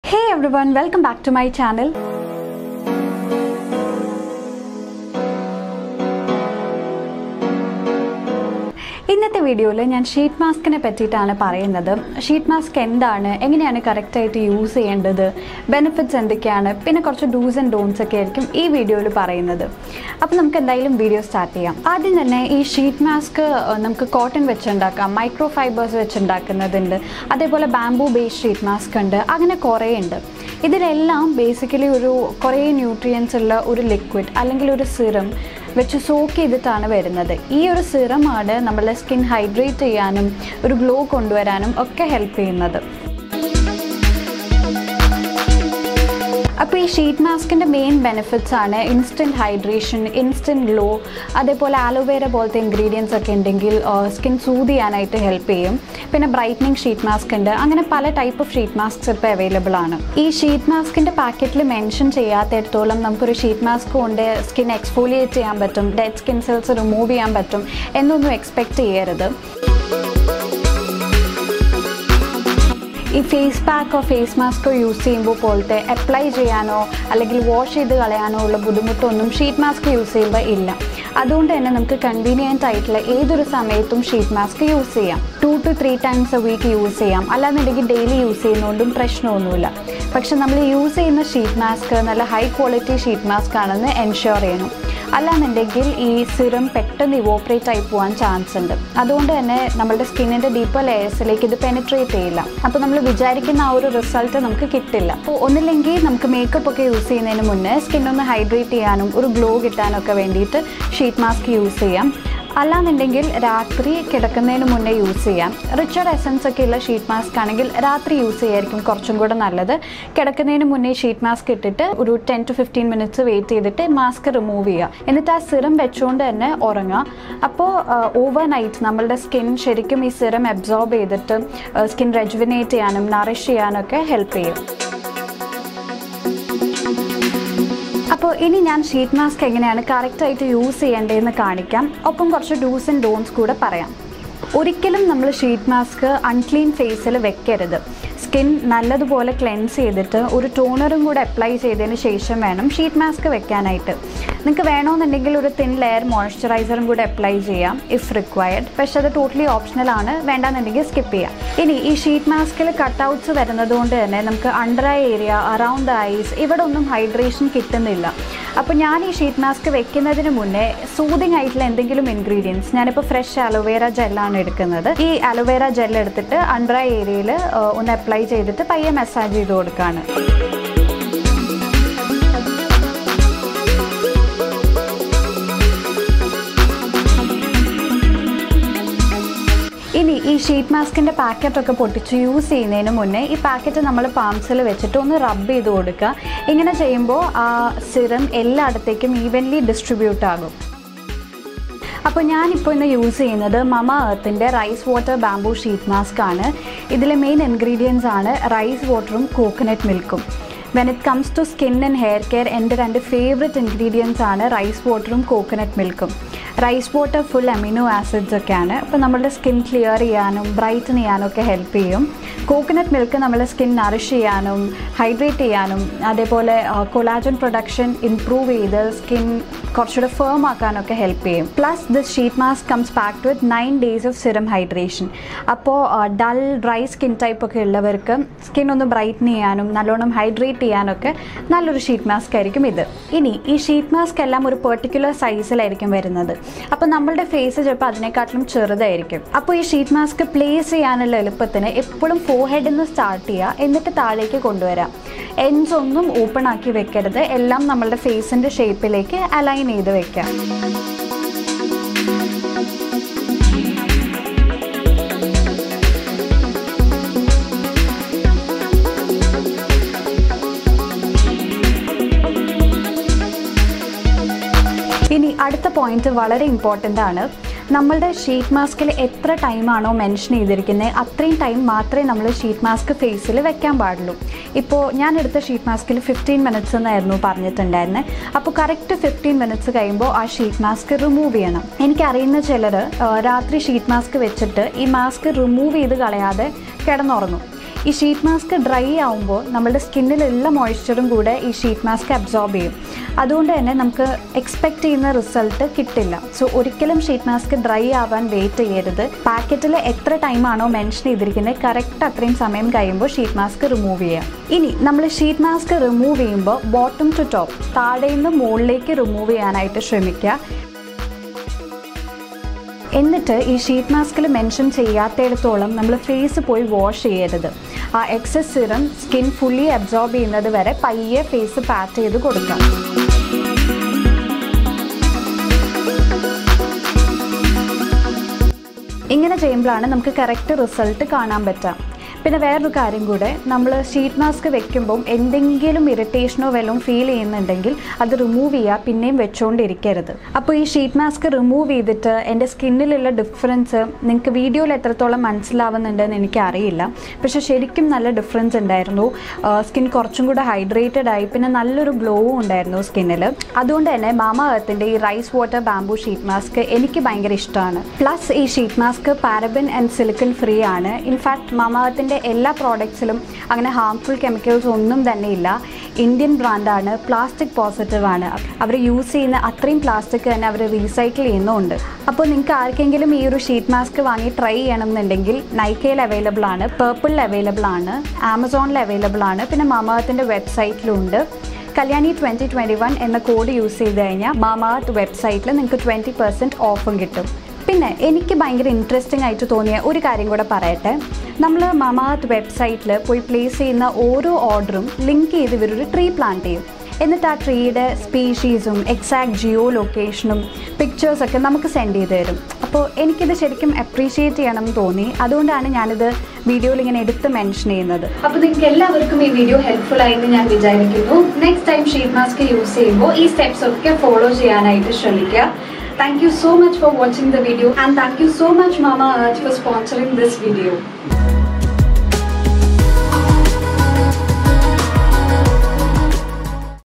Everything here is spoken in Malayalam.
Hey everyone, welcome back to my channel. ഇന്നത്തെ വീഡിയോയിൽ ഞാൻ ഷീറ്റ് മാസ്കിനെ പറ്റിയിട്ടാണ് പറയുന്നത് ഷീറ്റ് മാസ്ക് എന്താണ് എങ്ങനെയാണ് കറക്റ്റായിട്ട് യൂസ് ചെയ്യേണ്ടത് ബെനിഫിറ്റ്സ് എന്തൊക്കെയാണ് പിന്നെ കുറച്ച് ഡൂസ് ആൻഡ് ഡോൺസ് ഒക്കെ ആയിരിക്കും ഈ വീഡിയോയിൽ പറയുന്നത് അപ്പോൾ നമുക്ക് എന്തായാലും വീഡിയോ സ്റ്റാർട്ട് ചെയ്യാം ആദ്യം തന്നെ ഈ ഷീറ്റ് മാസ്ക് നമുക്ക് കോട്ടൺ വെച്ചുണ്ടാക്കാം മൈക്രോ ഫൈബേഴ്സ് വെച്ചുണ്ടാക്കുന്നതുണ്ട് അതേപോലെ ബാംബൂ ബേസ്ഡ് ഷീറ്റ് മാസ്ക് ഉണ്ട് അങ്ങനെ കുറേ ഉണ്ട് ഇതിലെല്ലാം ബേസിക്കലി ഒരു കുറേ ന്യൂട്രിയൻസ് ഉള്ള ഒരു ലിക്വിഡ് അല്ലെങ്കിൽ ഒരു സിറം വെച്ച് സോക്ക് ചെയ്തിട്ടാണ് വരുന്നത് ഈ ഒരു സിറമാണ് നമ്മളെ സ്കിൻ ഹൈഡ്രേറ്റ് ചെയ്യാനും ഒരു ഗ്ലോ കൊണ്ടുവരാനും ഒക്കെ ഹെൽപ്പ് ചെയ്യുന്നത് അപ്പോൾ ഈ ഷീറ്റ് മാസ്കിൻ്റെ മെയിൻ ബെനിഫിറ്റ്സ് ആണ് ഇൻസ്റ്റൻറ്റ് ഹൈഡ്രേഷൻ ഇൻസ്റ്റൻറ്റ് ഗ്ലോ അതേപോലെ ആലോവേര പോലത്തെ ഇൻഗ്രീഡിയൻസ് ഒക്കെ ഉണ്ടെങ്കിൽ സ്കിൻ സൂത് ചെയ്യാനായിട്ട് ഹെൽപ്പ് ചെയ്യും പിന്നെ ബ്രൈറ്റനിങ് ഷീറ്റ് മാസ്ക് ഉണ്ട് അങ്ങനെ പല ടൈപ്പ് ഓഫ് ഷീറ്റ് മാസ്ക്സ് ഇപ്പോൾ അവൈലബിൾ ആണ് ഈ ഷീറ്റ് മാസ്കിൻ്റെ പാക്കറ്റിൽ മെൻഷൻ ചെയ്യാത്തിടത്തോളം നമുക്കൊരു ഷീറ്റ് മാസ്ക് കൊണ്ട് സ്കിൻ എക്സ്ഫോലിയേറ്റ് ചെയ്യാൻ പറ്റും ഡെഡ് സ്കിൻ സെൽസ് റിമൂവ് ചെയ്യാൻ പറ്റും എന്നൊന്നും എക്സ്പെക്റ്റ് ചെയ്യരുത് ഈ ഫേസ് പാക്കോ ഫേസ് മാസ്കോ യൂസ് ചെയ്യുമ്പോൾ പോലത്തെ അപ്ലൈ ചെയ്യാനോ അല്ലെങ്കിൽ വാഷ് ചെയ്ത് കളയാനോ ഉള്ള ബുദ്ധിമുട്ടൊന്നും ഷീറ്റ് മാസ്ക് യൂസ് ചെയ്യുമ്പോൾ ഇല്ല അതുകൊണ്ട് തന്നെ നമുക്ക് കൺവീനിയൻ്റ് ആയിട്ടുള്ള ഏതൊരു സമയത്തും ഷീറ്റ് മാസ്ക് യൂസ് ചെയ്യാം two to three times a week use ചെയ്യാം അല്ലാന്നുണ്ടെങ്കിൽ ഡെയിലി യൂസ് ചെയ്യുന്നതുകൊണ്ടും പ്രശ്നമൊന്നുമില്ല പക്ഷെ നമ്മൾ യൂസ് ചെയ്യുന്ന ഷീറ്റ് മാസ്ക് നല്ല ഹൈ ക്വാളിറ്റി ഷീറ്റ് മാസ്ക് ആണെന്ന് എൻഷുർ ചെയ്യണം അല്ലാന്നുണ്ടെങ്കിൽ ഈ സിറം പെട്ടെന്ന് ഇവോപ്പറേറ്റ് ആയി പോകാൻ ചാൻസ് ഉണ്ട് അതുകൊണ്ട് തന്നെ നമ്മുടെ സ്കിന്നിൻ്റെ ഡീപ്പർ ലെയേഴ്സിലേക്ക് ഇത് പെനിട്രേറ്റ് ചെയ്യില്ല അപ്പോൾ നമ്മൾ വിചാരിക്കുന്ന ആ ഒരു റിസൾട്ട് നമുക്ക് കിട്ടില്ല അപ്പോൾ ഒന്നില്ലെങ്കിൽ നമുക്ക് മേക്കപ്പ് ഒക്കെ യൂസ് ചെയ്യുന്നതിന് മുന്നേ സ്കിൻ ഒന്ന് ഹൈഡ്രേറ്റ് ചെയ്യാനും ഒരു ഗ്ലോ കിട്ടാനൊക്കെ വേണ്ടിയിട്ട് ഷീറ്റ് മാസ്ക് യൂസ് ചെയ്യാം അല്ലാന്നുണ്ടെങ്കിൽ രാത്രി കിടക്കുന്നതിന് മുന്നേ യൂസ് ചെയ്യാം റിച്ചർഡ് എസൻസ് ഒക്കെ ഉള്ള ഷീറ്റ് മാസ്ക് ആണെങ്കിൽ രാത്രി യൂസ് ചെയ്യായിരിക്കും കുറച്ചും കൂടെ നല്ലത് കിടക്കുന്നതിന് മുന്നേ ഷീറ്റ് മാസ്ക് ഇട്ടിട്ട് ഒരു ten to fifteen minutes wait ചെയ്തിട്ട് മാസ്ക് റിമൂവ് ചെയ്യുക എന്നിട്ട് ആ സിറം വെച്ചുകൊണ്ട് തന്നെ ഉറങ്ങുക അപ്പോൾ ഓവർ നൈറ്റ് നമ്മളുടെ സ്കിൻ ശരിക്കും ഈ സിറം അബ്സോർബ് ചെയ്തിട്ട് സ്കിൻ റെജുവിനേറ്റ് ചെയ്യാനും നറിഷ് ചെയ്യാനൊക്കെ ഹെൽപ്പ് ചെയ്യും അപ്പോൾ ഇനി ഞാൻ ഷീറ്റ് മാസ്ക് എങ്ങനെയാണ് കറക്റ്റായിട്ട് യൂസ് ചെയ്യേണ്ടതെന്ന് കാണിക്കാം ഒപ്പം കുറച്ച് ഡൂസ് ആൻഡ് ഡോൺസ് കൂടെ പറയാം ഒരിക്കലും നമ്മൾ ഷീറ്റ് മാസ്ക് അൺക്ലീൻ ഫേസിൽ വെക്കരുത് സ്കിൻ നല്ലതുപോലെ ക്ലെൻസ് ചെയ്തിട്ട് ഒരു ടോണറും കൂടെ അപ്ലൈ ചെയ്തതിന് ശേഷം വേണം ഷീറ്റ് മാസ്ക് വെക്കാനായിട്ട് നിങ്ങൾക്ക് വേണമെന്നുണ്ടെങ്കിൽ ഒരു തിൻ ലെയർ മോയ്സ്ചറൈസറും കൂടെ അപ്ലൈ ചെയ്യാം ഇഫ് റിക്വയർഡ് പക്ഷെ അത് ടോട്ടലി ഓപ്ഷണൽ ആണ് വേണ്ടാന്നുണ്ടെങ്കിൽ സ്കിപ്പ് ചെയ്യാം ഇനി ഈ ഷീറ്റ് മാസ്കിൽ കട്ടൗട്ട്സ് വരുന്നത് കൊണ്ട് തന്നെ നമുക്ക് under eye area around eyes ഇവിടെ ഒന്നും ഹൈഡ്രേഷൻ കിട്ടുന്നില്ല അപ്പോൾ ഞാൻ ഈ ഷീറ്റ് മാസ്ക് വെക്കുന്നതിന് മുന്നേ സൂതിങ് ആയിട്ടുള്ള എന്തെങ്കിലും ഇൻഗ്രീഡിയൻസ് ഞാനിപ്പോൾ ഫ്രഷ് അലോവേര ജെല്ലാണ് എടുക്കുന്നത് ഈ അലോവേര ജെൽ എടുത്തിട്ട് അണ്ടർ ഐ ഏരിയയിൽ ഒന്ന് അപ്ലൈ ചെയ്തിട്ട് പയ്യെ മസാജ് ചെയ്ത് കൊടുക്കുകയാണ് ഇനി ഈ ഷീറ്റ് മാസ്കിൻ്റെ പാക്കറ്റൊക്കെ പൊട്ടിച്ച് യൂസ് ചെയ്യുന്നതിന് മുന്നേ ഈ പാക്കറ്റ് നമ്മൾ പാംസിൽ വെച്ചിട്ട് ഒന്ന് റബ്ബ് ചെയ്ത് കൊടുക്കുക ഇങ്ങനെ ചെയ്യുമ്പോൾ ആ സിറം എല്ലായിടത്തേക്കും ഈവൻലി ഡിസ്ട്രിബ്യൂട്ട് ആകും അപ്പോൾ ഞാനിപ്പോൾ ഇന്ന് യൂസ് ചെയ്യുന്നത് മമ എർത്തിൻ്റെ rice water bamboo sheet mask ആണ് ഇതിലെ മെയിൻ ഇൻഗ്രീഡിയൻസ് ആണ് റൈസ് വാട്ടറും കോക്കനട്ട് മിൽക്കും when it comes to skin and hair care എൻ്റെ രണ്ട് ഫേവററ്റ് ഇൻഗ്രീഡിയൻസ് ആണ് റൈസ് വാട്ടറും കോക്കനട്ട് മിൽക്കും rice water full amino acids ഒക്കെയാണ് അപ്പോൾ നമ്മുടെ സ്കിൻ ക്ലിയർ ചെയ്യാനും ബ്രൈറ്റൻ ചെയ്യാനും ഒക്കെ ഹെൽപ്പ് ചെയ്യും കോക്കനട്ട് മിൽക്ക് നമ്മുടെ സ്കിൻ നറിഷ് ചെയ്യാനും ഹൈഡ്രേറ്റ് ചെയ്യാനും അതേപോലെ കൊളാജൻ പ്രൊഡക്ഷൻ ഇംപ്രൂവ് ചെയ്ത് സ്കിൻ കുറച്ചുകൂടെ ഫേം ആക്കാനൊക്കെ ഹെൽപ്പ് ചെയ്യും plus this sheet mask comes packed with nine days of serum hydration അപ്പോൾ ഡൾ ഡ്രൈ സ്കിൻ ടൈപ്പ് ഒക്കെ ഉള്ളവർക്ക് സ്കിൻ ഒന്ന് ബ്രൈറ്റൻ ചെയ്യാനും നല്ലോണം ഹൈഡ്രേറ്റ് ചെയ്യാനൊക്കെ നല്ലൊരു ഷീറ്റ് മാസ്ക് ആയിരിക്കും ഇത് ഇനി ഈ ഷീറ്റ് മാസ്ക് എല്ലാം ഒരു പെർട്ടിക്കുലർ സൈസിലായിരിക്കും വരുന്നത് അപ്പോൾ നമ്മളുടെ ഫേസ് ചിലപ്പോൾ അതിനെക്കാട്ടിലും ചെറുതായിരിക്കും അപ്പോൾ ഈ ഷീറ്റ് മാസ്ക് പ്ലേസ് ചെയ്യാനുള്ള എളുപ്പത്തിന് എപ്പോഴും ഫോർ ഹെഡിൽ നിന്ന് സ്റ്റാർട്ട് ചെയ്യുക എന്നിട്ട് താഴേക്ക് കൊണ്ടുവരാം എൻസ് ഒന്നും ഓപ്പൺ ആക്കി വെക്കരുത് എല്ലാം നമ്മളുടെ ഫേസിൻ്റെ ഷേപ്പിലേക്ക് അലൈൻ ചെയ്ത് വെക്കാം ഇനി അടുത്ത പോയിന്റ് വളരെ ഇമ്പോർട്ടൻ്റ് ആണ് നമ്മളുടെ ഷീറ്റ് മാസ്കിൽ എത്ര ടൈമാണോ മെൻഷൻ ചെയ്തിരിക്കുന്നത് അത്രയും ടൈം മാത്രമേ നമ്മൾ ഷീറ്റ് മാസ്ക് ഫേസിൽ വെക്കാൻ പാടുള്ളൂ ഇപ്പോൾ ഞാൻ എടുത്ത ഷീറ്റ് മാസ്കിൽ ഫിഫ്റ്റീൻ മിനിറ്റ്സ് എന്നായിരുന്നു പറഞ്ഞിട്ടുണ്ടായിരുന്നത് അപ്പോൾ കറക്റ്റ് ഫിഫ്റ്റീൻ മിനിറ്റ്സ് കഴിയുമ്പോൾ ആ ഷീറ്റ് മാസ്ക് റിമൂവ് ചെയ്യണം എനിക്കറിയുന്ന ചിലർ രാത്രി ഷീറ്റ് മാസ്ക് വെച്ചിട്ട് ഈ മാസ്ക് റിമൂവ് ചെയ്ത് കളയാതെ കിടന്നുറങ്ങും ഈ ഷീറ്റ് മാസ്ക് ഡ്രൈ ആവുമ്പോൾ നമ്മുടെ സ്കിന്നിലുള്ള മോയ്സ്ചറും കൂടെ ഈ ഷീറ്റ് മാസ്ക് അബ്സോർബ് ചെയ്യും അതുകൊണ്ട് തന്നെ നമുക്ക് എക്സ്പെക്റ്റ് ചെയ്യുന്ന റിസൾട്ട് കിട്ടില്ല സോ ഒരിക്കലും ഷീറ്റ് മാസ്ക് ഡ്രൈ ആവാൻ വെയിറ്റ് ചെയ്യരുത് പാക്കറ്റിൽ എത്ര ടൈമാണോ മെൻഷൻ ചെയ്തിരിക്കുന്നത് കറക്റ്റ് അത്രയും സമയം കഴിയുമ്പോൾ ഷീറ്റ് മാസ്ക് റിമൂവ് ചെയ്യാം ഇനി നമ്മൾ ഷീറ്റ് മാസ്ക് റിമൂവ് ചെയ്യുമ്പോൾ ബോട്ടം ടു ടോപ്പ് താഴെ നിന്ന് മുകളിലേക്ക് റിമൂവ് ചെയ്യാനായിട്ട് ശ്രമിക്കുക എന്നിട്ട് ഈ ഷീറ്റ് മാസ്കിൽ മെൻഷൻ ചെയ്യാത്തിടത്തോളം നമ്മൾ ഫേസ് പോയി വാഷ് ചെയ്യരുത് ആ excess serum skin fully absorb ചെയ്യുന്നത് വരെ പയ്യെ ഫേസ് പാറ്റ് ചെയ്ത് കൊടുക്കാം ഇങ്ങനെ ചെയ്യുമ്പോഴാണ് നമുക്ക് കറക്റ്റ് റിസൾട്ട് കാണാൻ പറ്റുക പിന്നെ വേറൊരു കാര്യം കൂടെ നമ്മൾ ഷീറ്റ് മാസ്ക് വെക്കുമ്പം എന്തെങ്കിലും ഇറിറ്റേഷനോ വല്ലതും ഫീൽ ചെയ്യുന്നുണ്ടെങ്കിൽ അത് റിമൂവ് ചെയ്യുക പിന്നെയും വെച്ചുകൊണ്ടിരിക്കരുത് അപ്പോൾ ഈ ഷീറ്റ് മാസ്ക് റിമൂവ് ചെയ്തിട്ട് എൻ്റെ സ്കിന്നിലുള്ള ഡിഫറൻസ് നിങ്ങൾക്ക് വീഡിയോയിൽ എത്രത്തോളം മനസ്സിലാവുന്നുണ്ടെന്ന് എനിക്കറിയില്ല പക്ഷേ ശരിക്കും നല്ല ഡിഫറൻസ് ഉണ്ടായിരുന്നു സ്കിൻ കുറച്ചും കൂടെ ഹൈഡ്രേറ്റഡ് ആയി പിന്നെ നല്ലൊരു ഗ്ലോവും ഉണ്ടായിരുന്നു സ്കിന്നിൽ അതുകൊണ്ട് തന്നെ മാമ എർത്തിൻ്റെ ഈ rice water bamboo sheet mask എനിക്ക് ഭയങ്കര ഇഷ്ടമാണ് പ്ലസ് ഈ sheet mask paraben and silicone free ആണ് ഇൻഫാക്ട് മാമ എർത്തിൻ്റെ എല്ലാ പ്രോഡക്ട്സിലും അങ്ങനെ ഹാംഫുൾ കെമിക്കൽസ് ഒന്നും തന്നെ ഇല്ല ഇന്ത്യൻ ബ്രാൻഡാണ് പ്ലാസ്റ്റിക് പോസിറ്റീവ് ആണ് അവർ യൂസ് ചെയ്യുന്ന അത്രയും പ്ലാസ്റ്റിക് തന്നെ അവർ റീസൈക്കിൾ ചെയ്യുന്നുമുണ്ട് അപ്പോൾ നിങ്ങൾക്ക് ആർക്കെങ്കിലും ഈ ഒരു ഷീറ്റ് മാസ്ക് വാങ്ങി ട്രൈ ചെയ്യണം എന്നുണ്ടെങ്കിൽ നൈക്കയിൽ അവൈലബിൾ ആണ് പേർപ്പിളിൽ അവൈലബിൾ ആണ് ആമസോണിൽ അവൈലബിൾ ആണ് പിന്നെ മാമാത്തിൻ്റെ വെബ്സൈറ്റിലും ഉണ്ട് കല്യാണി ട്വൻറ്റി ട്വൻറ്റി വൺ എന്ന കോഡ് യൂസ് ചെയ്ത് കഴിഞ്ഞാൽ മാമാത്ത് വെബ്സൈറ്റിൽ നിങ്ങൾക്ക് ട്വൻറ്റി പെർസെൻറ്റ് ഓഫും കിട്ടും പിന്നെ എനിക്ക് ഭയങ്കര ഇൻട്രസ്റ്റിംഗ് ആയിട്ട് തോന്നിയ ഒരു കാര്യം കൂടെ പറയട്ടെ നമ്മൾ മമാത്ത് വെബ്സൈറ്റിൽ പോയി പ്ലേസ് ചെയ്യുന്ന ഓരോ ഓർഡറും ലിങ്ക് ചെയ്ത് ഇവരൊരു ട്രീ പ്ലാന്റ് ചെയ്യും എന്നിട്ട് ആ ട്രീയുടെ സ്പീഷീസും എക്സാക്ട് ജിയോ ലൊക്കേഷനും പിക്ചേഴ്സൊക്കെ നമുക്ക് സെൻഡ് ചെയ്ത് തരും അപ്പോൾ എനിക്കിത് ശരിക്കും അപ്രീഷിയേറ്റ് ചെയ്യണം എന്ന് തോന്നി അതുകൊണ്ടാണ് ഞാനിത് വീഡിയോയിൽ ഇങ്ങനെ എടുത്ത് മെൻഷൻ ചെയ്യുന്നത് അപ്പോൾ നിങ്ങൾക്ക് എല്ലാവർക്കും ഈ വീഡിയോ ഹെൽപ്ഫുൾ ആയി എന്ന് ഞാൻ വിചാരിക്കുന്നു next time sheet mask use ചെയ്യുമ്പോൾ ഈ സ്റ്റെപ്സ് ഒക്കെ ഫോളോ ചെയ്യാനായിട്ട് ശ്രമിക്കുക Thank you so much for watching the video and thank you so much Mama Earth for sponsoring this video.